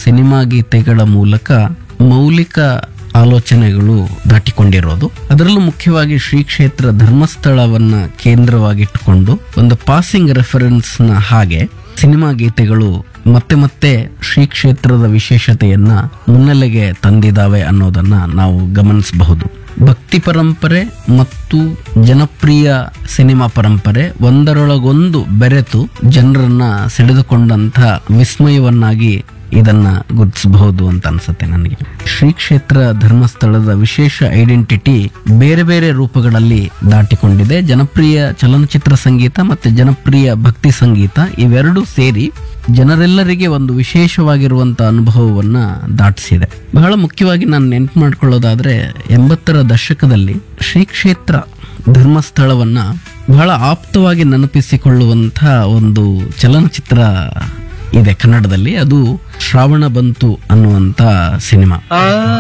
cinema ಗೀತೆಗಳ ಮೂಲಕ ಮೌಲಿಕ ಆಲೋಚನೆಗಳು ದಾಟಿಕೊಂಡಿರೋದು ಅದರಲ್ಲೂ ಮುಖ್ಯವಾಗಿ ಶ್ರೀ ಕ್ಷೇತ್ರ ಧರ್ಮಸ್ಥಳವನ್ನ ಕೇಂದ್ರವಾಗಿಟ್ಟುಕೊಂಡು ಒಂದು ಪಾಸಿಂಗ್ ರೆಫರೆನ್ಸ್ ನ ಹಾಗೆ ಸಿನಿಮಾ ಗೀತೆಗಳು ಮತ್ತೆ ಮತ್ತೆ ಶ್ರೀ ಕ್ಷೇತ್ರದ ವಿಶೇಷತೆಯನ್ನ ಮುನ್ನೆಲೆಗೆ ತಂದಿದ್ದಾವೆ ಅನ್ನೋದನ್ನ ನಾವು ಗಮನಿಸಬಹುದು ಭಕ್ತಿ ಪರಂಪರೆ ಮತ್ತು ಜನಪ್ರಿಯ ಸಿನಿಮಾ ಪರಂಪರೆ ಒಂದರೊಳಗೊಂದು ಬೆರೆತು ಜನರನ್ನ ಸೆಳೆದುಕೊಂಡಂತ ವಿಸ್ಮಯವನ್ನಾಗಿ ಇದನ್ನ ಗುರುತಿಸಬಹುದು ಅಂತ ಅನ್ಸುತ್ತೆ ನನಗೆ ಶ್ರೀ ಕ್ಷೇತ್ರ ಧರ್ಮಸ್ಥಳದ ವಿಶೇಷ ಐಡೆಂಟಿಟಿ ಬೇರೆ ಬೇರೆ ರೂಪಗಳಲ್ಲಿ ದಾಟಿಕೊಂಡಿದೆ ಜನಪ್ರಿಯ ಚಲನಚಿತ್ರ ಸಂಗೀತ ಮತ್ತೆ ಜನಪ್ರಿಯ ಭಕ್ತಿ ಸಂಗೀತ ಇವೆರಡೂ ಸೇರಿ ಜನರೆಲ್ಲರಿಗೆ ಒಂದು ವಿಶೇಷವಾಗಿರುವಂತ ಅನುಭವವನ್ನ ದಾಟಿಸಿದೆ ಬಹಳ ಮುಖ್ಯವಾಗಿ ನಾನು ನೆನ್ಪು ಮಾಡ್ಕೊಳ್ಳೋದಾದ್ರೆ ಎಂಬತ್ತರ ದಶಕದಲ್ಲಿ ಶ್ರೀ ಕ್ಷೇತ್ರ ಧರ್ಮಸ್ಥಳವನ್ನ ಬಹಳ ಆಪ್ತವಾಗಿ ನೆನಪಿಸಿಕೊಳ್ಳುವಂತ ಒಂದು ಚಲನಚಿತ್ರ ಇದೆ ಕನ್ನಡದಲ್ಲಿ ಅದು ಶ್ರಾವಣ ಬಂತು ಅನ್ನುವಂತ ಸಿನಿಮಾ ಆ